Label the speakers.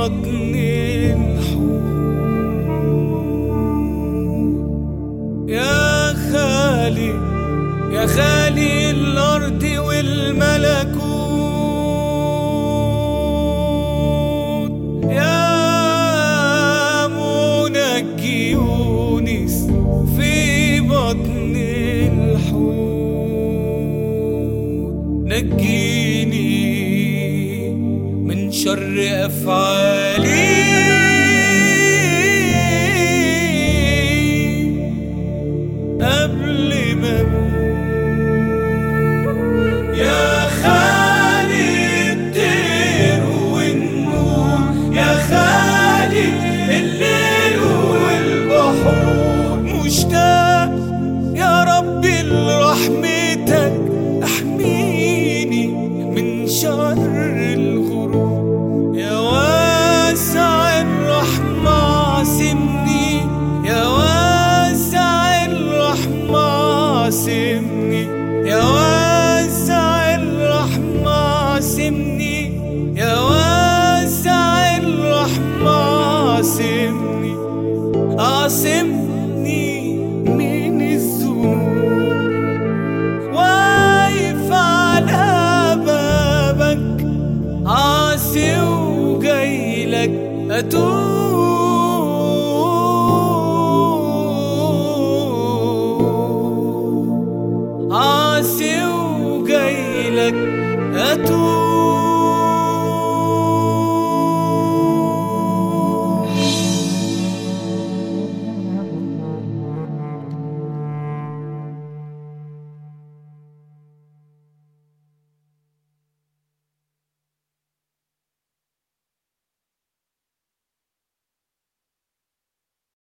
Speaker 1: بطن الحوت يا خالي يا خالي الأرض والملكوت يا منجي يونس في بطن الحوت نجيني من شر أفعالي قبل ما أموت. يا خالي الطير والنور يا خالي الليل والبحور مشتاق يا ربي لرحمتك احميني من شر الغرور يا واسع الرحمة عاصمني يا واسع الرحمة عاصمني يا واسع الرحمة عاصمني يا واسع الرحمة عاصمني عاصمني من الذنوب واقف على بابك عاصي وجايلك أتوب عاصي وجايلك أتوب